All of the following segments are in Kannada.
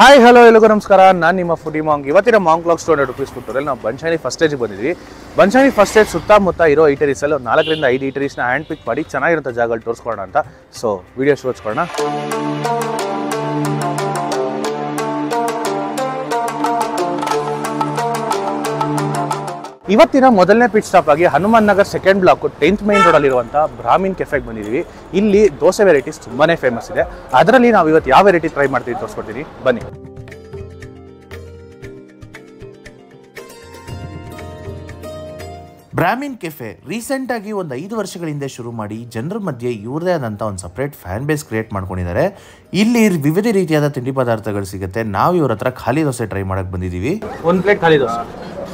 ಹಾಯ್ ಹಲೋ ಎಲ್ಲರಿಗೂ ನಮಸ್ಕಾರ ನಾನು ನಿಮ್ಮ ಫುಡಿ ಮಾಂಗ್ ಇವತ್ತಿನ ಮಾಂಗ್ ಬ್ಲಾಗ್ಸ್ ಟು ಹಂಡ್ರೆಡ್ ರುಪೀಸ್ ಕೊಟ್ಟರಲ್ಲಿ ನಾವು ಬನ್ಶಾನಿ ಫಸ್ಟ್ ಸ್ಟೇಜ್ಗೆ ಬಂದಿದ್ವಿ ಬನ್ಶಾನಿ ಫಸ್ಟ್ ಸ್ಟೇಜ್ ಸುತ್ತಮುತ್ತ ಇರೋ ಈಟರೀಸಲ್ಲಿ ಒಂದು ನಾಲ್ಕರಿಂದ ಐದು ಈಟರೀಸ್ನ ಹ್ಯಾಂಡ್ ಪಿಕ್ ಮಾಡಿ ಚೆನ್ನಾಗಿರೋ ಜಾಗಗಳು ತೋರಿಸ್ಕೊಳ್ಳೋಣ ಅಂತ ಸೊ ವಿಡಿಯೋ ಶುರು ಹಚ್ಕೊಳ್ಳೋಣ ಇವತ್ತಿನ ಮೊದಲನೇ ಪಿಟ್ ಸ್ಟಾಪ್ ಆಗಿ Hanuman Nagar second block tenth main road ಅಲ್ಲಿರುವಂಥ ಬ್ರಾಹ್ಮಿನ್ ಕೆಫೆಗೆ ಬಂದಿದ್ದೀವಿ ಇಲ್ಲಿ ದೋಸೆ ವೆರೈಟೀಸ್ ತುಂಬಾನೇ ಫೇಮಸ್ ಇದೆ ಅದರಲ್ಲಿ ನಾವು ಇವತ್ತು ಯಾವ ವೆರೈಟಿ ಟ್ರೈ ಮಾಡ್ತೀವಿ ತೋರಿಸ್ಕೊಡ್ತೀನಿ ಬನ್ನಿ ಬ್ರಾಹ್ಮಿನ್ ಕೆಫೆ ರೀಸೆಂಟ್ ಆಗಿ ಒಂದು ಐದು ವರ್ಷಗಳ ಹಿಂದೆ ಶುರು ಮಾಡಿ ಜನರ ಮಧ್ಯೆ ಇವ್ರದೇ ಆದಂಥ ಒಂದು ಸಪ್ರೇಟ್ ಫ್ಯಾನ್ ಬೇಸ್ ಕ್ರಿಯೇಟ್ ಮಾಡ್ಕೊಂಡಿದ್ದಾರೆ ಇಲ್ಲಿ ವಿವಿಧ ರೀತಿಯಾದ ತಿಂಡಿ ಪದಾರ್ಥಗಳು ಸಿಗುತ್ತೆ ನಾವು ಇವ್ರ ಹತ್ರ ಖಾಲಿ ದೋಸೆ ಟ್ರೈ ಮಾಡಕ್ ಬಂದಿದ್ದೀವಿ ಒಂದು ಪ್ಲೇಟ್ ಖಾಲಿ ದೋಸೆ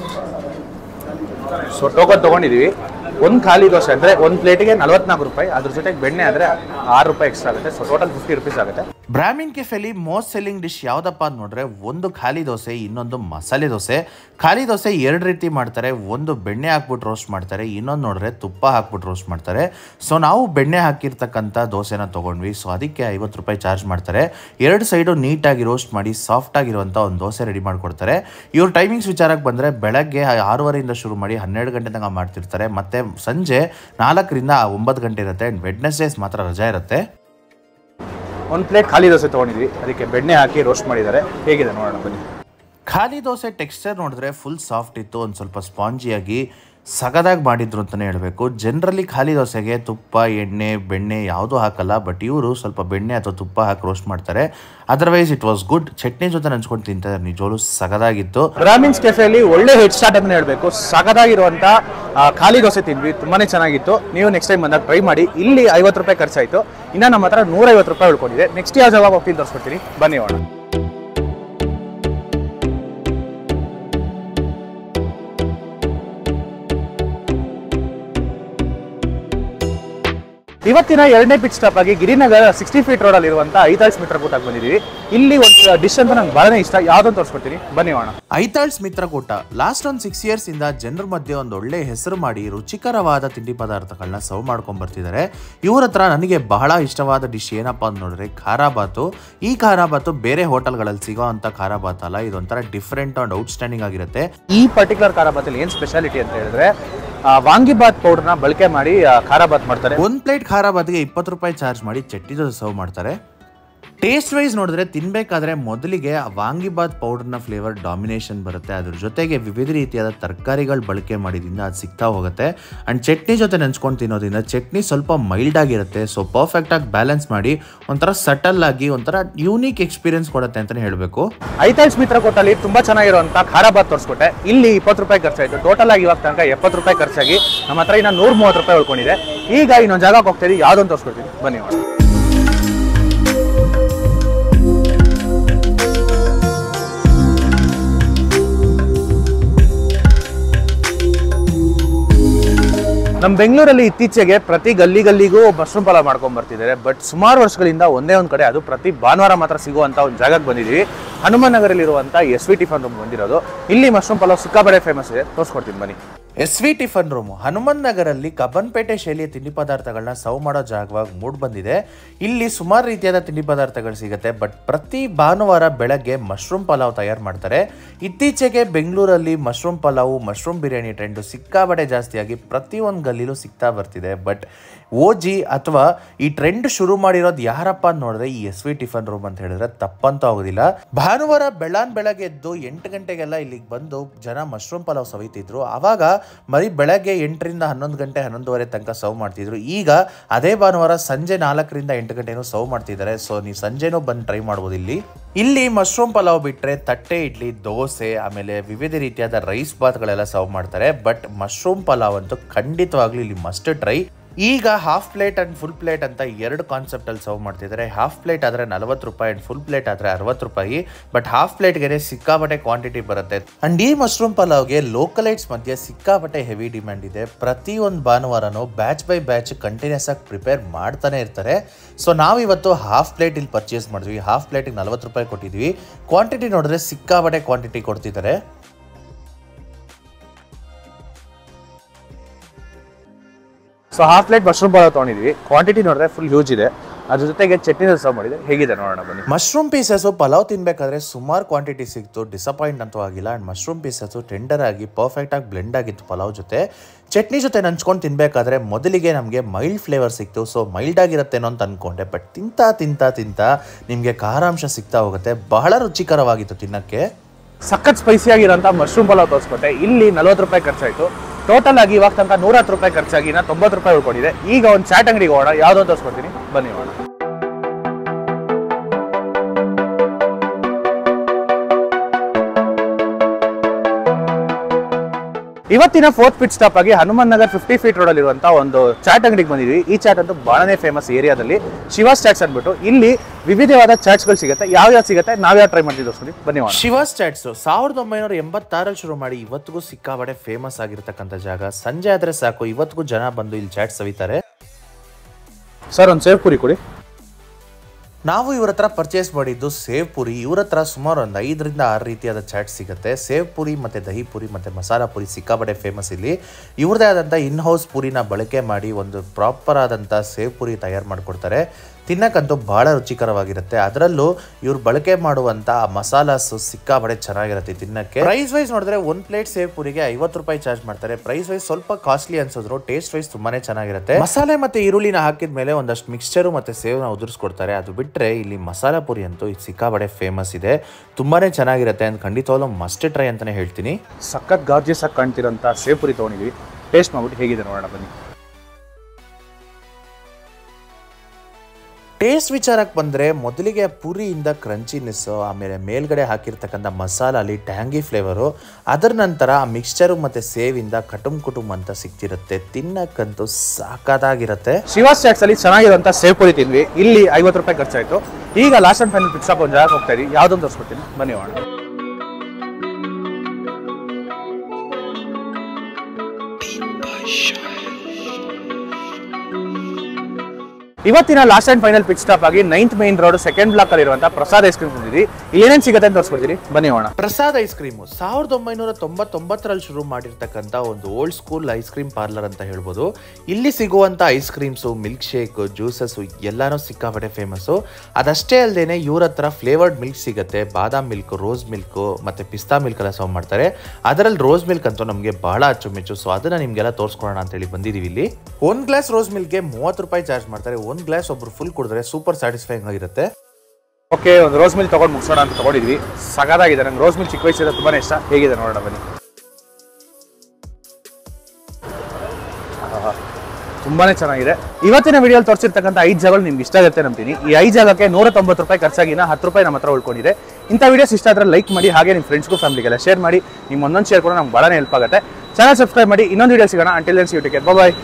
ಸೊ ಟೋಕನ್ ತೊಗೊಂಡಿದ್ದೀವಿ ಒಂದು ಖಾಲಿ ದೋಸೆ ಅಂದರೆ ಒಂದು ಪ್ಲೇಟಿಗೆ ನಲ್ವತ್ನಾಲ್ಕು ರೂಪಾಯಿ ಅದ್ರ ಜೊತೆಗೆ ಬೆಣ್ಣೆ ಆದರೆ ಆರು ರೂಪಾಯಿ ಎಕ್ಸ್ಟ್ರಾ ಆಗುತ್ತೆ ಸೊ ಟೋಟಲ್ ಫಿಫ್ಟಿ ರುಪೀಸ್ ಆಗುತ್ತೆ ಬ್ರಾಹ್ಮಿನ್ ಕೆಫೆಲಿ ಮೋಸ್ಟ್ ಸೆಲ್ಲಿಂಗ್ ಡಿಶ್ ಯಾವ್ದಪ್ಪ ಅಂತ ನೋಡ್ರೆ ಒಂದು ಖಾಲಿ ದೋಸೆ ಇನ್ನೊಂದು ಮಸಾಲೆ ದೋಸೆ ಖಾಲಿ ದೋಸೆ ಎರಡು ರೀತಿ ಮಾಡ್ತಾರೆ ಒಂದು ಬೆಣ್ಣೆ ಹಾಕ್ಬಿಟ್ಟು ರೋಸ್ಟ್ ಮಾಡ್ತಾರೆ ಇನ್ನೊಂದು ನೋಡ್ರೆ ತುಪ್ಪ ಹಾಕ್ಬಿಟ್ಟು ರೋಸ್ಟ್ ಮಾಡ್ತಾರೆ ಸೊ ನಾವು ಬೆಣ್ಣೆ ಹಾಕಿರ್ತಕ್ಕಂಥ ದೋಸೆನ ತೊಗೊಂಡ್ವಿ ಸೊ ಅದಕ್ಕೆ ಐವತ್ತು ರೂಪಾಯಿ ಚಾರ್ಜ್ ಮಾಡ್ತಾರೆ ಎರಡು ಸೈಡು ನೀಟಾಗಿ ರೋಸ್ಟ್ ಮಾಡಿ ಸಾಫ್ಟ್ ಆಗಿರುವಂಥ ಒಂದು ದೋಸೆ ರೆಡಿ ಮಾಡಿಕೊಡ್ತಾರೆ ಇವ್ರ ಟೈಮಿಂಗ್ಸ್ ವಿಚಾರಕ್ಕೆ ಬಂದರೆ ಬೆಳಗ್ಗೆ ಆರೂವರೆಯಿಂದ ಶುರು ಮಾಡಿ ಹನ್ನೆರಡು ಗಂಟೆ ತನಕ ಮಾಡ್ತಿರ್ತಾರೆ ಮತ್ತು ಸಂಜೆ ನಾಲ್ಕರಿಂದ ಒಂಬತ್ತು ಗಂಟೆ ಇರುತ್ತೆ ಆ್ಯಂಡ್ ವೆಡ್ನೆಸ್ಡೇಸ್ ಮಾತ್ರ ರಜಾ ಇರುತ್ತೆ ಒಂದು ಪ್ಲೇಟ್ ಖಾಲಿ ದೋಸೆ ತೊಗೊಂಡಿದ್ವಿ ಅದಕ್ಕೆ ಬೆಣ್ಣೆ ಹಾಕಿ ರೋಸ್ಟ್ ಮಾಡಿದ್ದಾರೆ ಹೇಗಿದೆ ನೋಡೋಣ ಬನ್ನಿ ಖಾಲಿ ದೋಸೆ ಟೆಕ್ಸ್ಚರ್ ನೋಡಿದ್ರೆ ಫುಲ್ ಸಾಫ್ಟ್ ಇತ್ತು ಒಂದು ಸ್ವಲ್ಪ ಸ್ಪಾಂಜಿಯಾಗಿ ಸಗದಾಗಿ ಮಾಡಿದ್ರು ಅಂತಲೇ ಹೇಳಬೇಕು ಜನರಲಿ ಖಾಲಿ ದೋಸೆಗೆ ತುಪ್ಪ ಎಣ್ಣೆ ಬೆಣ್ಣೆ ಯಾವುದೂ ಹಾಕಲ್ಲ ಬಟ್ ಇವರು ಸ್ವಲ್ಪ ಬೆಣ್ಣೆ ಅಥವಾ ತುಪ್ಪ ಹಾಕಿ ರೋಸ್ಟ್ ಮಾಡ್ತಾರೆ otherwise it was good chutney ಜೊತೆ ನೆಂಚ್ಕೊಂಡು ತಿಂತಾರೆ ನಿಜವಾಗ್ಲೂ ಸಗದಾಗಿತ್ತು ಬ್ರಾಹ್ಮಿನ್ಸ್ ಕೆಫೆಯಲ್ಲಿ ಒಳ್ಳೆ ಹೆಡ್ ಸ್ಟಾರ್ಟ್ ಅಂತ ಹೇಳ್ಬೇಕು ಸಗದಾಗಿರುವಂಥ ಆ, ಖಾಲಿ ದೋಸೆ ತಿಂದ್ವಿ ತುಂಬಾನೇ ಚೆನ್ನಾಗಿತ್ತು ನೀವು ನೆಕ್ಸ್ಟ್ ಟೈಮ್ ಬಂದಾಗ ಟ್ರೈ ಮಾಡಿ ಇಲ್ಲಿ ಐವತ್ತು ರೂಪಾಯಿ ಖರ್ಚಾಯಿತು ಇನ್ನು ನಮ್ಮ ಹತ್ರ ನೂರೈವತ್ತು ರೂಪಾಯಿ ಉಳ್ಕೊಂಡಿದೆ ನೆಕ್ಸ್ಟ್ ಯಾವ ಜಾಗ ಹೋಗ್ತೀನಿ ತೋರಿಸ್ಕೊಡ್ತೀನಿ ಬನ್ನಿ ಹೋಣ ಇವತ್ತಿನ ಎರಡನೇ ಪಿಚ್ ಸ್ಟಾಪ್ ಆಗಿ ಗಿರಿನಗರ ಸಿಕ್ಸ್ಟಿ ಫೀಟ್ ರೋಡ್ ಅಲ್ಲಿರುವಂತ ಐತಾಳ್ಸ್ ಮೀಟರ್ ಕೂಟಾಗಿ ಬಂದಿದ್ದೀವಿ ಇಲ್ಲಿ ಒಂದು ಡಿಶ್ ಅಂತ ನಂಗೆ ಬಹಳನೇ ಇಷ್ಟ ಯಾವ್ದೊಂದು ತೋರಿಸ್ಕೊಡ್ತೀನಿ ಬನ್ನಿ ಹೋಣ ಐತಾಳ್ಸ್ ಮಿತ್ರಕೂಟ ಲಾಸ್ಟ್ ಒಂದು ಸಿಕ್ಸ್ ಇಯರ್ಸ್ ಇಂದ ಜನರ ಮಧ್ಯೆ ಒಂದು ಒಳ್ಳೆ ಹೆಸರು ಮಾಡಿ ರುಚಿಕರವಾದ ತಿಂಡಿ ಪದಾರ್ಥಗಳನ್ನ ಸರ್ವ್ ಮಾಡ್ಕೊಂಡ್ ಬರ್ತಿದ್ದಾರೆ ಇವ್ರ ಹತ್ರ ನನಗೆ ಬಹಳ ಇಷ್ಟವಾದ ಡಿಶ್ ಏನಪ್ಪಾ ಅಂತ ನೋಡಿದ್ರೆ ಖಾರ ಬಾತು ಈ ಖಾರ ಬಾತು ಬೇರೆ ಹೋಟೆಲ್ಗಳಲ್ಲಿ ಸಿಗೋ ಅಂತ ಖಾರ ಬಾತ್ ಅಲ್ಲ ಇದೊಂಥರ ಡಿಫ್ರೆಂಟ್ ಅಂಡ್ ಔಟ್ಸ್ಟ್ಯಾಂಡಿಂಗ್ ಆಗಿರುತ್ತೆ ಈ ಪರ್ಟಿಕ್ಯುಲರ್ ಖಾರ ಬಾತಲ್ಲಿ ಏನು ಸ್ಪೆಷಾಲಿಟಿ ಅಂತ ಹೇಳಿದ್ರೆ ಆ, ವಾಂಗಿಬಾತ್ ಪೌಡರ್ನ ಬಳಕೆ ಮಾಡಿ ಆ, ಖಾರ ಬಾತ್ ಮಾಡ್ತಾರೆ ಒಂದ್ ಪ್ಲೇಟ್ ಖಾರ ಬಾತ್ಗೆ ಇಪ್ಪತ್ತು ರೂಪಾಯಿ ಚಾರ್ಜ್ ಮಾಡಿ ಚಟ್ನಿ ಜೊತೆ ಸರ್ವ್ ಮಾಡ್ತಾರೆ ಟೇಸ್ಟ್ ವೈಸ್ ನೋಡಿದ್ರೆ ತಿನ್ಬೇಕಾದ್ರೆ ಮೊದಲಿಗೆ ಆ ವಾಂಗಿಬಾತ್ ಪೌಡರ್ನ ಫ್ಲೇವರ್ ಡಾಮಿನೇಷನ್ ಬರುತ್ತೆ ಅದ್ರ ಜೊತೆಗೆ ವಿವಿಧ ರೀತಿಯಾದ ತರಕಾರಿಗಳು ಬಳಕೆ ಮಾಡಿದ್ರಿಂದ ಅದು ಸಿಗ್ತಾ ಹೋಗುತ್ತೆ ಅಂಡ್ ಚಟ್ನಿ ಜೊತೆ ನೆಂಚ್ಕೊಂಡು ತಿನ್ನೋದ್ರಿಂದ ಚಟ್ನಿ ಸ್ವಲ್ಪ ಮೈಲ್ಡ್ ಆಗಿರುತ್ತೆ ಸೊ ಪರ್ಫೆಕ್ಟ್ ಆಗಿ ಬ್ಯಾಲೆನ್ಸ್ ಮಾಡಿ ಒಂಥರ ಸಟಲ್ ಆಗಿ ಒಂಥರ ಯೂನಿಕ್ ಎಕ್ಸ್ಪೀರಿಯನ್ಸ್ ಕೊಡುತ್ತೆ ಅಂತಾನೆ ಹೇಳಬೇಕು ಐತಾಳ್ಸ್ ಮಿತ್ರ ಕೊಟ್ಟಲ್ಲಿ ತುಂಬಾ ಚೆನ್ನಾಗಿರುವಂತ ಖಾರ ಬಾತ್ ತೋರಿಸ್ಕೊಟ್ಟೆ ಇಲ್ಲಿ ಇಪ್ಪತ್ತು ರೂಪಾಯಿ ಖರ್ಚಾಯಿತು ಟೋಟಲ್ ಆಗಿ ಇವಾಗ ತನಕ ಎಪ್ಪತ್ತು ರೂಪಾಯಿ ಖರ್ಚಾಗಿ ನಮ್ಮ ಹತ್ರ ಇನ್ನ ನೂರ ಮೂವತ್ತು ರೂಪಾಯಿ ಉಳ್ಕೊಂಡಿದೆ ಈಗ ಇನ್ನೊಂದು ಜಾಗಕ್ಕೆ ಹೋಗ್ತೀವಿ ಯಾವ್ದೊಂದು ತೋರಿಸ್ಕೊಡ್ತೀನಿ ಬನ್ನಿ ನೋಡಿ ನಮ್ಮ ಬೆಂಗಳೂರಲ್ಲಿ ಇತ್ತೀಚೆಗೆ ಪ್ರತಿ ಗಲ್ಲಿ ಗಲ್ಲಿಗೂ ಮಶ್ರೂಮ್ ಪಲಾವ್ ಮಾಡ್ಕೊಂಡ್ ಬರ್ತಿದ್ದಾರೆ ಬಟ್ ಸುಮಾರು ವರ್ಷಗಳಿಂದ ಒಂದೇ ಒಂದು ಕಡೆ ಅದು ಪ್ರತಿ ಭಾನುವಾರ ಮಾತ್ರ ಸಿಗುವಂತ ಒಂದು ಜಾಗಕ್ಕೆ ಬಂದಿದ್ದೀವಿ ಹನುಮಾನ್ ನಗರಲ್ಲಿರುವಂತ ಎಸ್ ವಿ ಟಿಫನ್ ರೂಮ್ ಬಂದಿರೋದು ಇಲ್ಲಿ ಮಶ್ರೂಮ್ ಪಲಾವ್ ಸಿಕ್ಕಾಪಟ್ಟೆ ಫೇಮಸ್ ಇದೆ ತೋರಿಸ್ಕೊಡ್ತೀನಿ ಬನ್ನಿ S V tiffin room Hanuman ನಗರಲ್ಲಿ ಕಬ್ಬನ್ಪೇಟೆ ಶೈಲಿಯ ತಿಂಡಿ ಪದಾರ್ಥಗಳನ್ನ ಸರ್ವ್ ಮಾಡೋ ಜಾಗವಾಗಿ ಮೂಡ್ ಬಂದಿದೆ ಇಲ್ಲಿ ಸುಮಾರು ರೀತಿಯಾದ ತಿಂಡಿ ಪದಾರ್ಥಗಳು ಸಿಗುತ್ತೆ ಬಟ್ ಪ್ರತಿ ಭಾನುವಾರ ಬೆಳಗ್ಗೆ ಮಶ್ರೂಮ್ ಪಲಾವ್ ತಯಾರು ಮಾಡ್ತಾರೆ ಇತ್ತೀಚೆಗೆ ಬೆಂಗಳೂರಲ್ಲಿ mushroom pulao mushroom biryani trend ಸಿಕ್ಕಾಬಡೆ ಜಾಸ್ತಿಯಾಗಿ ಪ್ರತಿಯೊಂದು ಗಲ್ಲಿಲೂ ಸಿಗ್ತಾ ಬರ್ತಿದೆ ಬಟ್ ಓಜಿ ಅಥವಾ ಈ ಟ್ರೆಂಡ್ ಶುರು ಮಾಡಿರೋದು ಯಾರಪ್ಪ ಅಂತ ನೋಡಿದ್ರೆ ಈ ಎಸ್ ವಿ ಟಿಫನ್ ರೂಮ್ ಅಂತ ಹೇಳಿದ್ರೆ ತಪ್ಪಂತೂ ಆಗೋದಿಲ್ಲ ಭಾನುವಾರ ಬೆಳಾನ್ ಬೆಳಗ್ಗೆ ಎದ್ದು ಎಂಟು ಗಂಟೆಗೆಲ್ಲ ಇಲ್ಲಿಗೆ ಬಂದು ಜನ ಮಶ್ರೂಮ್ ಪಲಾವ್ ಸವಿತಿದ್ರು ಆವಾಗ ಬರೀ ಬೆಳಗ್ಗೆ ಎಂಟರಿಂದ ಹನ್ನೊಂದು ಗಂಟೆ ಹನ್ನೊಂದುವರೆ ತನಕ ಸರ್ವ್ ಮಾಡ್ತಿದ್ರು ಈಗ ಅದೇ ಭಾನುವಾರ ಸಂಜೆ ನಾಲ್ಕರಿಂದ ಎಂಟು ಗಂಟೆನೂ ಸರ್ವ್ ಮಾಡ್ತಿದ್ದಾರೆ ಸೊ ನೀವು ಸಂಜೆನೂ ಬಂದು ಟ್ರೈ ಮಾಡ್ಬೋದು ಇಲ್ಲಿ ಇಲ್ಲಿ ಮಶ್ರೂಮ್ ಪಲಾವ್ ಬಿಟ್ಟರೆ ತಟ್ಟೆ ಇಡ್ಲಿ ದೋಸೆ ಆಮೇಲೆ ವಿವಿಧ ರೀತಿಯಾದ ರೈಸ್ ಬಾತ್ಗಳೆಲ್ಲ ಸರ್ವ್ ಮಾಡ್ತಾರೆ ಬಟ್ ಮಶ್ರೂಮ್ ಪಲಾವ್ ಅಂತೂ ಖಂಡಿತವಾಗ್ಲೂ ಇಲ್ಲಿ ಮಸ್ಟ್ ಟ್ರೈ ಈಗ half plate and full plate ಅಂತ ಎರಡು ಕಾನ್ಸೆಪ್ಟ್ ಅಲ್ಲಿ ಸರ್ವ್ ಮಾಡ್ತಿದ್ದಾರೆ ಹಾಫ್ ಪ್ಲೇಟ್ ಆದ್ರೆ ನಲವತ್ತು ರೂಪಾಯಿ ಅಂಡ್ ಫುಲ್ ಪ್ಲೇಟ್ ಆದ್ರೆ ಅರವತ್ತು ರೂಪಾಯಿ ಬಟ್ ಹಾಫ್ ಪ್ಲೇಟ್ಗೆ ಸಿಕ್ಕಾಪಟ್ಟೆ ಕ್ವಾಂಟಿಟಿ ಬರುತ್ತೆ ಅಂಡ್ ಈ ಮಶ್ರೂಮ್ ಪಲಾವ್ಗೆ ಲೋಕಲೈಟ್ಸ್ ಮಧ್ಯೆ ಸಿಕ್ಕಾಪಟ್ಟೆ ಹೆವಿ ಡಿಮ್ಯಾಂಡ್ ಇದೆ ಪ್ರತಿಯೊಂದು ಭಾನುವಾರನೂ ಬ್ಯಾಚ್ ಬೈ ಬ್ಯಾಚ್ ಕಂಟಿನ್ಯೂಸ್ ಆಗಿ ಪ್ರಿಪೇರ್ ಮಾಡ್ತಾನೆ ಇರ್ತಾರೆ ಸೊ ನಾವು ಇವತ್ತು ಹಾಫ್ ಪ್ಲೇಟ್ ಇಲ್ಲಿ ಪರ್ಚೇಸ್ ಮಾಡಿದ್ವಿ ಹಾಫ್ ಪ್ಲೇಟಿಗೆ ನಲವತ್ತು ರೂಪಾಯಿ ಕೊಟ್ಟಿದ್ವಿ ಕ್ವಾಂಟಿಟಿ ನೋಡಿದ್ರೆ ಸಿಕ್ಕಾಪಟ್ಟೆ ಕ್ವಾಂಟಿಟಿ ಕೊಡ್ತಿದ್ದಾರೆ so half plate mushroom pulao ತೊಗೊಂಡಿದ್ವಿ ಕ್ವಾಂಟಿಟಿ ನೋಡಿದ್ರೆ ಫುಲ್ ಹ್ಯೂಜ್ ಇದೆ ಅದ್ರ ಜೊತೆಗೆ ಚಟ್ನಿ ಸರ್ವ್ ಮಾಡಿದೆ ಹೇಗಿದೆ ನೋಡೋಣ ಬನ್ನಿ ಮಶ್ರೂಮ್ ಪೀಸಸ್ಸು ಪಲಾವ್ ತಿನ್ಬೇಕಾದ್ರೆ ಸುಮಾರು ಕ್ವಾಂಟಿಟಿ ಸಿಕ್ತು ಡಿಸಪಾಯಿಂಟ್ ಅಂತೂ ಆಗಿಲ್ಲ ಆ್ಯಂಡ್ ಮಶ್ರೂಮ್ ಪೀಸಸ್ಸು ಟೆಂಡರ್ ಆಗಿ ಪರ್ಫೆಕ್ಟ್ ಆಗಿ ಬ್ಲೆಂಡ್ ಆಗಿತ್ತು ಪಲಾವ್ ಜೊತೆ ಚಟ್ನಿ ಜೊತೆ ನಂಚ್ಕೊಂಡು ತಿನ್ಬೇಕಾದ್ರೆ ಮೊದಲಿಗೆ ನಮಗೆ ಮೈಲ್ಡ್ ಫ್ಲೇವರ್ ಸಿಕ್ತು ಸೊ ಮೈಲ್ಡ್ ಆಗಿರುತ್ತೇನೋ ಅಂತ ಅನ್ಕೊಂಡೆ ಬಟ್ ತಿಂತಾ ತಿಂತಾ ತಿಂತಾ ನಿಮಗೆ ಖಾರಾಂಶ ಸಿಗ್ತಾ ಹೋಗುತ್ತೆ ಬಹಳ ರುಚಿಕರವಾಗಿತ್ತು ತಿನ್ನಕ್ಕೆ ಸಖತ್ ಸ್ಪೈಸಿ ಆಗಿರೋಂಥ ಮಶ್ರೂಮ್ ಪಲಾವ್ ತೋರಿಸ್ಕೊಟ್ಟೆ ಇಲ್ಲಿ ನಲ್ವತ್ತು ರೂಪಾಯಿ ಖರ್ಚಾಯಿತು ಟೋಟಲ್ ಆಗಿ ಇವಾಗ ತನಕ ನೂರ ಹತ್ತು ರೂಪಾಯಿ ಖರ್ಚಾಗಿ ನಾ ತೊಂಬತ್ತು ರೂಪಾಯಿ ಉಳ್ಕೊಂಡಿದೆ ಈಗ ಒಂದು ಚಾಟ್ ಅಂಗಡಿಗೆ ಹೋಗೋಣ ಯಾವುದೋ ತೋರಿಸ್ಕೊಡ್ತೀನಿ ಬನ್ನಿ ಹೋಗೋಣ ಇವತ್ತಿನ ಫೋರ್ತ್ ಪಿಟ್ ಸ್ಟಾಪ್ ಆಗಿ Hanuman Nagar fifty feet road ಅಲ್ಲಿರುವಂತ ಒಂದು ಚಾಟ್ ಅಂಗಡಿಗೆ ಬಂದಿದ್ವಿ ಈ ಚಾಟ್ ಅಂತೂ ಬಹಳನೇ ಫೇಮಸ್ ಏರಿಯಾದಲ್ಲಿ ಶಿವಾಸ್ ಚಾಟ್ಸ್ ಅಂದ್ಬಿಟ್ಟು ಇಲ್ಲಿ ವಿವಿಧವಾದ ಚಾಟ್ಸ್ಗಳು ಸಿಗುತ್ತೆ ಯಾವ ಯಾವ್ದು ಸಿಗುತ್ತೆ ನಾವ್ ಯಾವ ಟ್ರೈ ಮಾಡ್ತೀವಿ ತೋರಿಸ್ತೀನಿ ಬನ್ನಿ ಹೋಗೋಣ ಶಿವ ಸ್ಟ್ಯಾಟ್ಸ್ ಸಾವಿರದ ಒಂಬೈನೂರ ಎಂಬತ್ತಾರಲ್ಲಿ ಶುರು ಮಾಡಿ ಇವತ್ತಿಗೂ ಸಿಕ್ಕಾಬಡೆ ಫೇಮಸ್ ಆಗಿರ್ತಕ್ಕಂಥ ಜಾಗ ಸಂಜೆ ಆದ್ರೆ ಸಾಕು ಇವತ್ತಿಗೂ ಜನ ಬಂದು ಇಲ್ಲಿ ಚಾಟ್ ಸವಿತಾರೆ ಸರ್ ಒಂದು ಸೇವ್ ಪುರಿ ಕೊಡಿ ನಾವು ಇವ್ರ ಹತ್ರ ಪರ್ಚೇಸ್ ಮಾಡಿದ್ದು ಸೇವ್ ಪುರಿ ಇವ್ರ ಹತ್ರ ಸುಮಾರು ಒಂದು ಐದರಿಂದ ಆರು ರೀತಿಯಾದ ಚಾಟ್ ಸಿಗುತ್ತೆ ಸೇವ್ ಪುರಿ ಮತ್ತೆ ದಹಿ ಪುರಿ ಮತ್ತೆ ಮಸಾಲ ಪುರಿ ಸಿಕ್ಕಾಬಡೆ ಫೇಮಸ್ ಇಲ್ಲಿ ಇವ್ರದೇ ಆದಂಥ ಇನ್ ಹೌಸ್ ಪುರಿನ ಬಳಕೆ ಮಾಡಿ ಒಂದು ಪ್ರಾಪರ್ ಆದಂಥ ಸೇವ್ ಪುರಿ ತಯಾರು ಮಾಡಿಕೊಡ್ತಾರೆ ತಿನ್ನಕ್ಕಂತೂ ಬಹಳ ರುಚಿಕರವಾಗಿರುತ್ತೆ ಅದರಲ್ಲೂ ಇವ್ರು ಬಳಕೆ ಮಾಡುವಂಥ ಆ ಮಸಾಲಾಸು ಸಿಕ್ಕಾಬಡೆ ಚೆನ್ನಾಗಿರುತ್ತೆ ತಿನ್ನಕ್ಕೆ ಪ್ರೈಸ್ ವೈಸ್ ನೋಡಿದ್ರೆ ಒಂದು ಪ್ಲೇಟ್ ಸೇವ್ ಪುರಿಗೆ ಐವತ್ತು ರೂಪಾಯಿ ಚಾರ್ಜ್ ಮಾಡ್ತಾರೆ ಪ್ರೈಸ್ ವೈಸ್ ಸ್ವಲ್ಪ ಕಾಸ್ಟ್ಲಿ ಅನ್ಸಿದ್ರು ಟೇಸ್ಟ್ ವೈಸ್ ತುಂಬಾನೇ ಚೆನ್ನಾಗಿರುತ್ತೆ ಮಸಾಲೆ ಮತ್ತೆ ಈರುಳ್ಳಿನ ಹಾಕಿದ ಮೇಲೆ ಒಂದಷ್ಟು ಮಿಕ್ಸ್ಚರು ಮತ್ತೆ ಸೇವ್ನ ಉದುರಿಸ್ಕೊಡ್ತಾರೆ ಅದು ಬಿಟ್ಟರೆ ಇಲ್ಲಿ ಮಸಾಲ ಪುರಿ ಅಂತೂ ಇದು ಸಿಕ್ಕಾಬಡೆ ಫೇಮಸ್ ಇದೆ ತುಂಬಾನೇ ಚೆನ್ನಾಗಿರುತ್ತೆ ಅಂತ ಖಂಡಿತವಾಗ್ಲೂ ಮಸ್ಟ್ ಟ್ರೈ ಅಂತಾನೆ ಹೇಳ್ತೀನಿ ಸಖತ್ ಗಾರ್ಜಿಯಸ್ ಆಗಿ ಕಾಣ್ತಿರೋಂಥ ಸೇವ್ ಪುರಿ ತೊಗೊಂಡಿದ್ವಿ ಟೇಸ್ಟ್ ಮಾಡ್ಬಿಟ್ಟು ಹೇಗಿದೆ ನೋಡೋಣ ಬನ್ನಿ ಟೇಸ್ಟ್ ವಿಚಾರಕ್ಕೆ ಬಂದರೆ ಮೊದಲಿಗೆ ಪುರಿಯಿಂದ ಕ್ರಂಚಿನೆಸ್ ಆಮೇಲೆ ಮೇಲ್ಗಡೆ ಹಾಕಿರ್ತಕ್ಕಂಥ ಮಸಾಲ ಅಲ್ಲಿ ಟ್ಯಾಂಗಿ ಫ್ಲೇವರು ಅದರ ನಂತರ ಆ ಮಿಕ್ಸ್ಚರು ಮತ್ತು ಸೇವಿಂದ ಕಟುಮ್ ಕುಟುಂಬ ಅಂತ ಸಿಗ್ತಿರುತ್ತೆ ತಿನ್ನಕ್ಕಂತೂ ಸಾಕಾಗಿರುತ್ತೆ ಶಿವಾಸ್ ಚಾಟ್ಸ್ ಅಲ್ಲಿ ಚೆನ್ನಾಗಿರುವಂಥ ಸೇವ್ ಪುರಿ ತಿಂದ್ವಿ ಇಲ್ಲಿ ಐವತ್ತು ರೂಪಾಯಿ ಖರ್ಚಾಯಿತು ಈಗ ಲಾಸ್ಟ್ ಅಂಡ್ ಫೈನಲ್ ಪಿಕ್ಸ್ ಒಂದು ಜಾಗ ಹೋಗ್ತಾ ಇದೀವಿ ಯಾವುದೊಂದು ತೋರಿಸ್ಕೊಡ್ತೀನಿ ಬನ್ನಿ ಹೋಗೋಣ ಇವತ್ತಿನ last and final pick stop ಆಗಿ ninth main road second block ಅಲ್ಲಿ ಇರುವಂತಹ ಪ್ರಸಾದ್ ಐಸ್ ಕ್ರೀಮ್ ಬಂದಿದ್ವಿ ಏನೇನು ಸಿಗುತ್ತೆ ಅಂತ ತೋರಿಸ್ಕೊಡ್ತೀನಿ ಬನ್ನಿ ಹೋಗೋಣ ಪ್ರಸಾದ್ ಐಸ್ ಕ್ರೀಮು ಸಾವಿರದ ಒಂಬೈನೂರ ತೊಂಬತ್ತೊಂಬತ್ತರಲ್ಲಿ ಶುರು ಮಾಡಿರ್ತಕ್ಕಂಥ ಒಂದು old school ice cream parlour ಅಂತ ಹೇಳ್ಬೋದು ಇಲ್ಲಿ ಸಿಗುವಂಥ ice creams milk shake juices ಎಲ್ಲಾನು ಸಿಕ್ಕಾಪಟ್ಟೆ ಫೇಮಸ್ಸು ಅದಷ್ಟೇ ಅಲ್ಲದೆ ಇವ್ರ ಹತ್ರ ಫ್ಲೇವರ್ಡ್ ಮಿಲ್ಕ್ ಸಿಗುತ್ತೆ ಬಾದಾಮ್ ಮಿಲ್ಕ್ ರೋಸ್ ಮಿಲ್ಕ್ ಮತ್ತೆ ಪಿಸ್ತಾ ಮಿಲ್ಕ್ ಎಲ್ಲ ಸರ್ವ್ ಮಾಡ್ತಾರೆ ಅದರಲ್ಲಿ ರೋಸ್ ಮಿಲ್ಕ್ ಅಂತೂ ನಮಗೆ ಬಹಳ ಅಚ್ಚುಮೆಚ್ಚು ಸೊ ಅದನ್ನ ನಿಮಗೆಲ್ಲ ತೋರಿಸ್ಕೊಳ್ಳೋಣ ಅಂತ ಹೇಳಿ ಬಂದಿದ್ದೀವಿ ಇಲ್ಲಿ ಒಂದು ಗ್ಲಾಸ್ ರೋಸ್ ಮಿಲ್ಕ್ಗೆ ಮೂವತ್ತು ರೂಪಾಯಿ ಚಾರ್ಜ್ ಮಾಡ್ತಾರೆ ಒಂದು ಗ್ಲಾಸ್ ಒಬ್ರು ಫುಲ್ ಕುಡಿದ್ರೆ ಸೂಪರ್ ಸ್ಯಾಟಿಸ್ಫೈಂಗ್ ಆಗಿರುತ್ತೆ ಓಕೆ ಒಂದು ರೋಸ್ ಮಿಲ್ಕ್ ತಗೊಂಡು ಮುಗಿಸೋಣ ಅಂತ ತಗೊಂಡಿದ್ವಿ ಸಗದಾಗಿದೆ ನಂಗೆ ರೋಸ್ ಮಿಲ್ಕ್ ಚಿಕ್ಕ ವಯಸ್ಸಿಂದ ತುಂಬಾನೇ ಇಷ್ಟ ಹೇಗಿದೆ ನೋಡೋಣ ಬನ್ನಿ ಆಹಾ. ತುಂಬಾನೇ ಚೆನ್ನಾಗಿದೆ ಇವತ್ತಿನ ವಿಡಿಯೋಲಿ ತೋರಿಸಿರ್ತಕ್ಕಂಥ ಐದು ಜಾಗಗಳು ನಿಮ್ಗೆ ಇಷ್ಟ ಆಗುತ್ತೆ ನಂಬ್ತೀನಿ ಈ ಐದು ಜಾಗಕ್ಕೆ ನೂರ ತೊಂಬತ್ತು ರೂಪಾಯಿ ಖರ್ಚಾಗಿನ ಹತ್ತು ರೂಪಾಯಿ ನಮ್ಮ ಹತ್ರ ಉಳ್ಕೊಂಡಿದೆ ಇಂಥ ವಿಡಿಯೋಸ್ ಇಷ್ಟ ಆದ್ರೆ ಲೈಕ್ ಮಾಡಿ ಹಾಗೆ ನಿಮ್ಮ ಫ್ರೆಂಡ್ಸ್ಗೂ ಫ್ಯಾಮಿಲಿಗೆಲ್ಲ ಶೇರ್ ಮಾಡಿ ನಿಮ್ಮ ಒಂದೊಂದು ಶೇರ್ ಕೂಡ ನಮ್ಗೆ ಭಾಳನೇ ಹೆಲ್ಪ್ ಆಗುತ್ತೆ ಚಾನಲ್ ಸಬ್ಸ್ಕ್ರೈಬ್ ಮಾಡಿ ಇನ್ನೊಂದು ವಿಡಿಯೋ ಸಿಗೋಣ until then see you take bye